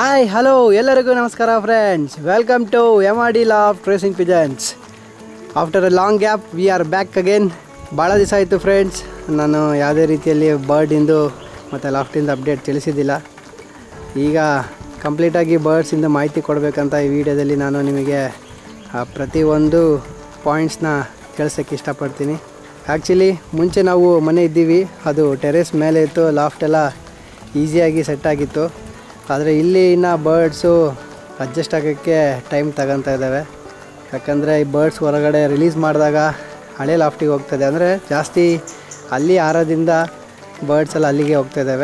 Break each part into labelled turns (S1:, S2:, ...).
S1: hi hello ಎಲ್ಲರಿಗೂ ನಮಸ್ಕಾರ friends welcome to M R D loft racing pigeons after a long gap we are back again ಭಾಳ ದಿವಸ ಆಯಿತು friends ನಾನು ಯಾವುದೇ ರೀತಿಯಲ್ಲಿ ಬರ್ಡಿಂದು ಮತ್ತು ಲಾಫ್ಟಿಂದ ಅಪ್ಡೇಟ್ ತಿಳಿಸಿದ್ದಿಲ್ಲ ಈಗ ಕಂಪ್ಲೀಟಾಗಿ ಬರ್ಡ್ಸಿಂದ ಮಾಹಿತಿ ಕೊಡಬೇಕಂತ ಈ ವಿಡಿಯೋದಲ್ಲಿ ನಾನು ನಿಮಗೆ ಆ, ಪ್ರತಿಯೊಂದು ಪಾಯಿಂಟ್ಸ್ನ ತಿಳಿಸೋಕ್ಕೆ ಇಷ್ಟಪಡ್ತೀನಿ ಆ್ಯಕ್ಚುಲಿ ಮುಂಚೆ ನಾವು ಮನೆ ಇದ್ದೀವಿ ಅದು ಟೆರೇಸ್ ಮೇಲೆ ಇತ್ತು ಲಾಫ್ಟ್ ಎಲ್ಲ ಈಸಿಯಾಗಿ ಸೆಟ್ ಆಗಿತ್ತು ಆದರೆ ಇಲ್ಲಿ ಇನ್ನು ಬರ್ಡ್ಸು ಅಡ್ಜಸ್ಟ್ ಆಗೋಕ್ಕೆ ಟೈಮ್ ತಗೊತಾ ಇದ್ದಾವೆ ಯಾಕಂದರೆ ಈ ಬರ್ಡ್ಸ್ ಹೊರಗಡೆ ರಿಲೀಸ್ ಮಾಡಿದಾಗ ಹಳೆ ಲಾಫ್ಟಿಗೆ ಹೋಗ್ತದೆ ಅಂದರೆ ಜಾಸ್ತಿ ಅಲ್ಲಿ ಆರೋದಿಂದ ಬರ್ಡ್ಸ್ ಎಲ್ಲ ಅಲ್ಲಿಗೆ ಹೋಗ್ತಾ ಇದ್ದಾವೆ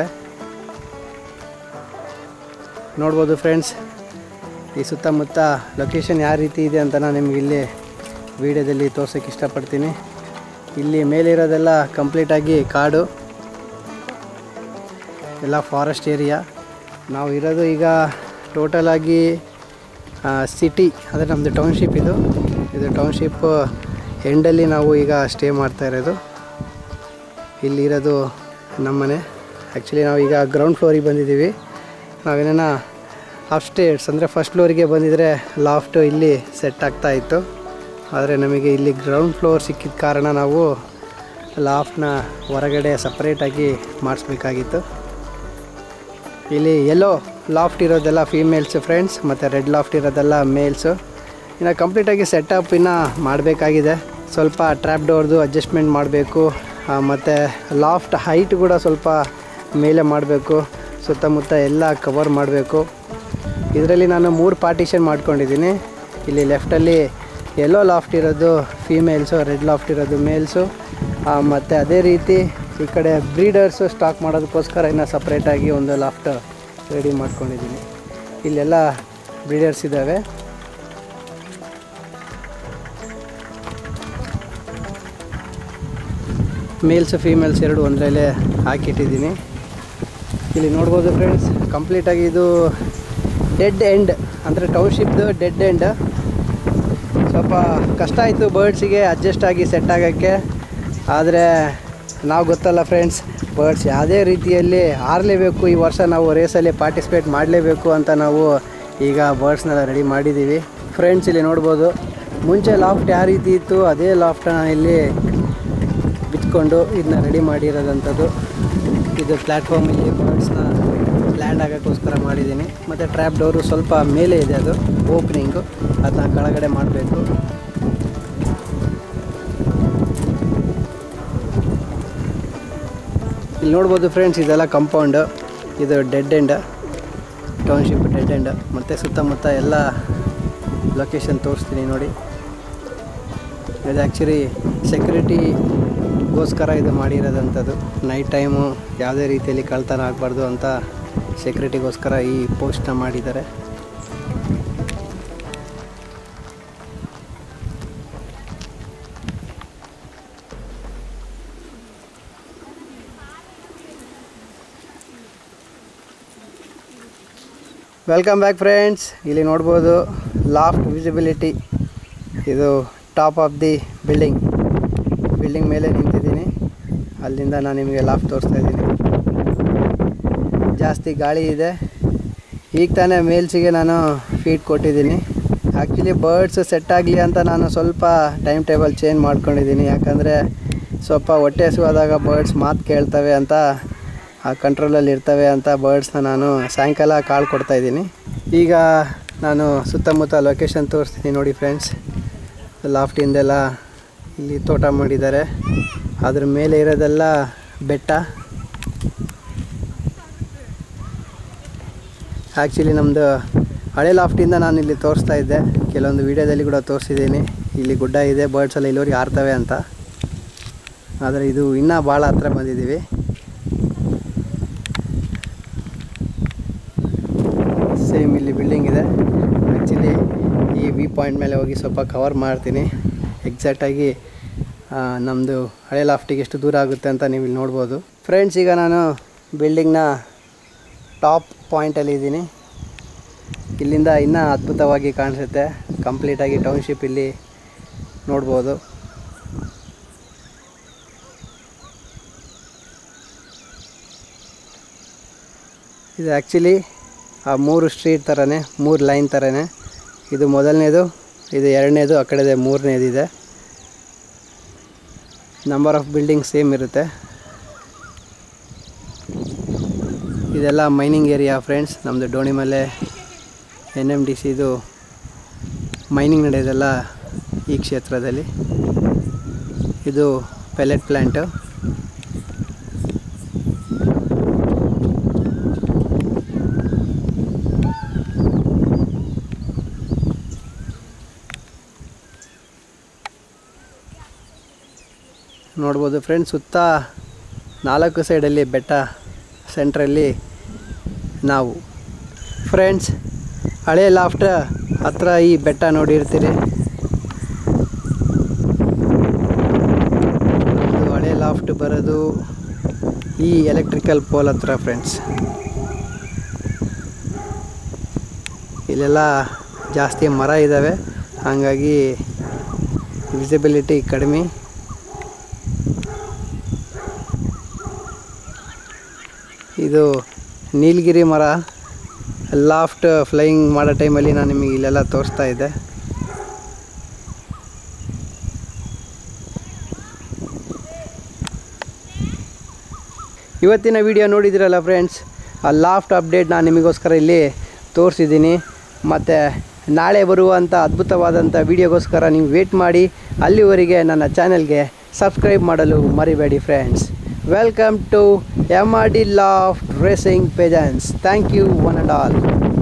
S1: ನೋಡ್ಬೋದು ಫ್ರೆಂಡ್ಸ್ ಈ ಸುತ್ತಮುತ್ತ ಲೊಕೇಶನ್ ಯಾವ ರೀತಿ ಇದೆ ಅಂತ ನಾನು ನಿಮ್ಗೆ ಇಲ್ಲಿ ವಿಡಿಯೋದಲ್ಲಿ ತೋರ್ಸೋಕ್ಕೆ ಇಷ್ಟಪಡ್ತೀನಿ ಇಲ್ಲಿ ಮೇಲಿರೋದೆಲ್ಲ ಕಂಪ್ಲೀಟಾಗಿ ಕಾಡು ಎಲ್ಲ ಫಾರೆಸ್ಟ್ ಏರಿಯಾ ನಾವು ಇರೋದು ಈಗ ಟೋಟಲಾಗಿ ಸಿಟಿ ಅಂದರೆ ನಮ್ಮದು ಟೌನ್ಶಿಪ್ ಇದು ಇದು ಟೌನ್ಶಿಪ್ ಎಂಡಲ್ಲಿ ನಾವು ಈಗ ಸ್ಟೇ ಮಾಡ್ತಾ ಇರೋದು ಇಲ್ಲಿರೋದು ನಮ್ಮನೆ ಆ್ಯಕ್ಚುಲಿ ನಾವು ಈಗ ಗ್ರೌಂಡ್ ಫ್ಲೋರಿಗೆ ಬಂದಿದ್ದೀವಿ ನಾವೇನ ಅಪ್ಸ್ಟೇರ್ಸ್ ಅಂದರೆ ಫಸ್ಟ್ ಫ್ಲೋರಿಗೆ ಬಂದಿದ್ದರೆ ಲಾಫ್ಟು ಇಲ್ಲಿ ಸೆಟ್ ಆಗ್ತಾ ಇತ್ತು ಆದರೆ ನಮಗೆ ಇಲ್ಲಿ ಗ್ರೌಂಡ್ ಫ್ಲೋರ್ ಸಿಕ್ಕಿದ ಕಾರಣ ನಾವು ಲಾಫ್ಟ್ನ ಹೊರಗಡೆ ಸಪ್ರೇಟಾಗಿ ಮಾಡಿಸ್ಬೇಕಾಗಿತ್ತು ಇಲ್ಲಿ ಎಲ್ಲೋ ಲಾಫ್ಟ್ ಇರೋದೆಲ್ಲ ಫೀಮೇಲ್ಸು ಫ್ರೆಂಡ್ಸ್ ಮತ್ತು ರೆಡ್ ಲಾಫ್ಟ್ ಇರೋದೆಲ್ಲ ಮೇಲ್ಸು ಇನ್ನು ಕಂಪ್ಲೀಟಾಗಿ ಸೆಟಪ್ ಇನ್ನು ಮಾಡಬೇಕಾಗಿದೆ ಸ್ವಲ್ಪ ಟ್ರ್ಯಾಪ್ ಡೋರ್ದು ಅಡ್ಜಸ್ಟ್ಮೆಂಟ್ ಮಾಡಬೇಕು ಮತ್ತು ಲಾಫ್ಟ್ ಹೈಟ್ ಕೂಡ ಸ್ವಲ್ಪ ಮೇಲೆ ಮಾಡಬೇಕು ಸುತ್ತಮುತ್ತ ಎಲ್ಲ ಕವರ್ ಮಾಡಬೇಕು ಇದರಲ್ಲಿ ನಾನು ಮೂರು ಪಾರ್ಟಿಷನ್ ಮಾಡ್ಕೊಂಡಿದ್ದೀನಿ ಇಲ್ಲಿ ಲೆಫ್ಟಲ್ಲಿ ಎಲ್ಲೋ ಲಾಫ್ಟ್ ಇರೋದು ಫೀಮೇಲ್ಸು ರೆಡ್ ಲಾಫ್ಟ್ ಇರೋದು ಮೇಲ್ಸು ಮತ್ತು ಅದೇ ರೀತಿ ಈ ಕಡೆ ಬ್ರೀಡರ್ಸು ಸ್ಟಾಕ್ ಮಾಡೋದಕ್ಕೋಸ್ಕರ ಇನ್ನು ಸಪ್ರೇಟಾಗಿ ಒಂದು ಲಾಫ್ಟ್ ರೆಡಿ ಮಾಡ್ಕೊಂಡಿದ್ದೀನಿ ಇಲ್ಲೆಲ್ಲ ಬ್ರೀಡರ್ಸ್ ಇದ್ದಾವೆ ಮೇಲ್ಸು ಫೀಮೇಲ್ಸ್ ಎರಡು ಒಂದರಲ್ಲೇ ಹಾಕಿಟ್ಟಿದ್ದೀನಿ ಇಲ್ಲಿ ನೋಡ್ಬೋದು ಫ್ರೆಂಡ್ಸ್ ಕಂಪ್ಲೀಟಾಗಿ ಇದು ಡೆಡ್ ಎಂಡ್ ಅಂದರೆ ಟೌನ್ಶಿಪ್ದು ಡೆಡ್ ಎಂಡ್ ಸ್ವಲ್ಪ ಕಷ್ಟ ಆಯಿತು ಬರ್ಡ್ಸಿಗೆ ಅಡ್ಜಸ್ಟ್ ಆಗಿ ಸೆಟ್ ಆಗೋಕ್ಕೆ ಆದರೆ ನಾವು ಗೊತ್ತಲ್ಲ ಫ್ರೆಂಡ್ಸ್ ಬರ್ಡ್ಸ್ ಯಾವುದೇ ರೀತಿಯಲ್ಲಿ ಆರಲೇಬೇಕು ಈ ವರ್ಷ ನಾವು ರೇಸಲ್ಲಿ ಪಾರ್ಟಿಸಿಪೇಟ್ ಮಾಡಲೇಬೇಕು ಅಂತ ನಾವು ಈಗ ಬರ್ಡ್ಸ್ನೆಲ್ಲ ರೆಡಿ ಮಾಡಿದ್ದೀವಿ ಫ್ರೆಂಡ್ಸ್ ಇಲ್ಲಿ ನೋಡ್ಬೋದು ಮುಂಚೆ ಲಾಫ್ಟ್ ಯಾವ ರೀತಿ ಇತ್ತು ಅದೇ ಲಾಫ್ಟನ್ನ ಇಲ್ಲಿ ಬಿಚ್ಕೊಂಡು ಇದನ್ನ ರೆಡಿ ಮಾಡಿರೋದಂಥದ್ದು ಇದು ಪ್ಲ್ಯಾಟ್ಫಾರ್ಮ್ ಇಲ್ಲಿ ಬರ್ಡ್ಸ್ನ ಲ್ಯಾಂಡ್ ಆಗೋಕ್ಕೋಸ್ಕರ ಮಾಡಿದ್ದೀನಿ ಮತ್ತು ಟ್ರ್ಯಾಪ್ ಡೋರು ಸ್ವಲ್ಪ ಮೇಲೆ ಇದೆ ಅದು ಓಪನಿಂಗು ಅದನ್ನ ಕೆಳಗಡೆ ಮಾಡಬೇಕು ಇಲ್ಲಿ ನೋಡ್ಬೋದು ಫ್ರೆಂಡ್ಸ್ ಇದೆಲ್ಲ ಕಂಪೌಂಡು ಇದು dead end township dead end ಮತ್ತು ಸುತ್ತಮುತ್ತ ಎಲ್ಲ ಲೊಕೇಶನ್ ತೋರಿಸ್ತೀನಿ ನೋಡಿ ಇದು ಆ್ಯಕ್ಚುಲಿ ಸೆಕ್ಯೂರಿಟಿಗೋಸ್ಕರ ಇದು ಮಾಡಿರೋದಂಥದ್ದು ನೈಟ್ ಟೈಮು ಯಾವುದೇ ರೀತಿಯಲ್ಲಿ ಕಳ್ತನ ಆಗಬಾರ್ದು ಅಂತ ಸೆಕ್ಯೂರಿಟಿಗೋಸ್ಕರ ಈ ಪೋಸ್ಟ್ನ ಮಾಡಿದ್ದಾರೆ ವೆಲ್ಕಮ್ ಬ್ಯಾಕ್ ಫ್ರೆಂಡ್ಸ್ ಇಲ್ಲಿ ನೋಡ್ಬೋದು ಲಾಫ್ಟ್ ವಿಸಿಬಿಲಿಟಿ ಇದು top of the building building ಮೇಲೆ ನಿಂತಿದ್ದೀನಿ ಅಲ್ಲಿಂದ ನಾನು ನಿಮಗೆ ಲಾಫ್ಟ್ ತೋರಿಸ್ತಾ ಇದ್ದೀನಿ ಜಾಸ್ತಿ ಗಾಳಿ ಇದೆ ಈಗ ತಾನೇ ಮೇಲ್ಸಿಗೆ ನಾನು ಫೀಡ್ ಕೊಟ್ಟಿದ್ದೀನಿ ಆ್ಯಕ್ಚುಲಿ ಬರ್ಡ್ಸ್ ಸೆಟ್ ಆಗಲಿ ಅಂತ ನಾನು ಸ್ವಲ್ಪ ಟೈಮ್ ಟೇಬಲ್ ಚೇಂಜ್ ಮಾಡ್ಕೊಂಡಿದ್ದೀನಿ ಯಾಕಂದರೆ ಸ್ವಲ್ಪ ಹೊಟ್ಟೆ ಹಸಿವಾದಾಗ ಬರ್ಡ್ಸ್ ಮಾತು ಕೇಳ್ತವೆ ಅಂತ ಆ ಕಂಟ್ರೋಲಲ್ಲಿ ಇರ್ತವೆ ಅಂತ ಬರ್ಡ್ಸ್ನ ನಾನು ಸಾಯಂಕಾಲ ಕಾಳು ಕೊಡ್ತಾಯಿದ್ದೀನಿ ಈಗ ನಾನು ಸುತ್ತಮುತ್ತ ಲೊಕೇಶನ್ ತೋರಿಸ್ತೀನಿ ನೋಡಿ ಫ್ರೆಂಡ್ಸ್ ಲಾಫ್ಟಿಂದೆಲ್ಲ ಇಲ್ಲಿ ತೋಟ ಮಾಡಿದ್ದಾರೆ ಅದ್ರ ಮೇಲೆ ಇರೋದೆಲ್ಲ ಬೆಟ್ಟ ಆ್ಯಕ್ಚುಲಿ ನಮ್ಮದು ಹಳೆ ಲಾಫ್ಟಿಂದ ನಾನು ಇಲ್ಲಿ ತೋರಿಸ್ತಾ ಇದ್ದೆ ಕೆಲವೊಂದು ವೀಡಿಯೋದಲ್ಲಿ ಕೂಡ ತೋರಿಸಿದ್ದೀನಿ ಇಲ್ಲಿ ಗುಡ್ಡ ಇದೆ ಬರ್ಡ್ಸ್ ಎಲ್ಲ ಇಲ್ಲಿವರೆಗೆ ಆರ್ತವೆ ಅಂತ ಆದರೆ ಇದು ಇನ್ನೂ ಭಾಳ ಹತ್ರ ಬಂದಿದ್ದೀವಿ ಸೇಮ್ ಇಲ್ಲಿ ಬಿಲ್ಡಿಂಗ್ ಇದೆ ಆ್ಯಕ್ಚುಲಿ ಈ ವಿ ಪಾಯಿಂಟ್ ಮೇಲೆ ಹೋಗಿ ಸ್ವಲ್ಪ ಕವರ್ ಮಾಡ್ತೀನಿ ಎಕ್ಸಾಕ್ಟಾಗಿ ನಮ್ಮದು ಹಳೆ ಲಾಫ್ಟಿಗೆ ಎಷ್ಟು ದೂರ ಆಗುತ್ತೆ ಅಂತ ನೀವು ಇಲ್ಲಿ ನೋಡ್ಬೋದು ಫ್ರೆಂಡ್ಸ್ ಈಗ ನಾನು ಬಿಲ್ಡಿಂಗ್ನ ಟಾಪ್ ಪಾಯಿಂಟಲ್ಲಿ ಇದ್ದೀನಿ ಇಲ್ಲಿಂದ ಇನ್ನೂ ಅದ್ಭುತವಾಗಿ ಕಾಣಿಸುತ್ತೆ ಕಂಪ್ಲೀಟಾಗಿ ಟೌನ್ಶಿಪ್ ಇಲ್ಲಿ ನೋಡ್ಬೋದು ಇದು ಆ್ಯಕ್ಚುಲಿ ಆ ಮೂರು ಸ್ಟ್ರೀಟ್ ಥರನೇ ಮೂರು ಲೈನ್ ಥರನೇ ಇದು ಮೊದಲನೇದು ಇದು ಎರಡನೇದು ಆ ಕಡೆದೆ ಮೂರನೇದಿದೆ ನಂಬರ್ ಆಫ್ ಬಿಲ್ಡಿಂಗ್ ಸೇಮ್ ಇರುತ್ತೆ ಇದೆಲ್ಲ ಮೈನಿಂಗ್ ಏರಿಯಾ ಫ್ರೆಂಡ್ಸ್ ನಮ್ಮದು ಡೋಣಿಮಲೆ ಎನ್ ಎಮ್ ಡಿ ಸಿದು ಮೈನಿಂಗ್ ನಡೆಯೋದೆಲ್ಲ ಈ ಕ್ಷೇತ್ರದಲ್ಲಿ ಇದು ಪೆಲೆಟ್ ಪ್ಲ್ಯಾಂಟು ನೋಡ್ಬೋದು ಫ್ರೆಂಡ್ಸ್ ಸುತ್ತ ನಾಲ್ಕು ಸೈಡಲ್ಲಿ ಬೆಟ್ಟ ಸೆಂಟ್ರಲ್ಲಿ ನಾವು ಫ್ರೆಂಡ್ಸ್ ಹಳೆ ಲಾಫ್ಟ್ ಹತ್ರ ಈ ಬೆಟ್ಟ ನೋಡಿರ್ತೀರಿ ಇದು ಹಳೆ ಲಾಫ್ಟ್ ಬರೋದು ಈ ಎಲೆಕ್ಟ್ರಿಕಲ್ ಪೋಲ್ ಹತ್ರ ಫ್ರೆಂಡ್ಸ್ ಇಲ್ಲೆಲ್ಲ ಜಾಸ್ತಿ ಮರ ಇದ್ದಾವೆ ಹಾಗಾಗಿ ವಿಸಿಬಿಲಿಟಿ ಕಡಿಮೆ ಇದು ನೀಲಗಿರಿ ಮರ ಲಾಫ್ಟ್ ಫ್ಲೈಯಿಂಗ್ ಮಾಡೋ ಟೈಮಲ್ಲಿ ನಾನು ನಿಮಗೆ ಇಲ್ಲೆಲ್ಲ ತೋರಿಸ್ತಾ ಇದ್ದೆ ಇವತ್ತಿನ ವಿಡಿಯೋ ನೋಡಿದಿರಲ್ಲ ಫ್ರೆಂಡ್ಸ್ ಆ ಲಾಫ್ಟ್ ಅಪ್ಡೇಟ್ ನಾನು ನಿಮಗೋಸ್ಕರ ಇಲ್ಲಿ ತೋರಿಸಿದ್ದೀನಿ ಮತ್ತು ನಾಳೆ ಬರುವಂಥ ಅದ್ಭುತವಾದಂಥ ವಿಡಿಯೋಗೋಸ್ಕರ ನೀವು ವೇಟ್ ಮಾಡಿ ಅಲ್ಲಿವರೆಗೆ ನನ್ನ ಚಾನೆಲ್ಗೆ ಸಬ್ಸ್ಕ್ರೈಬ್ ಮಾಡಲು ಮರಿಬೇಡಿ friends welcome to M R D loft racing pigeons thank you one and all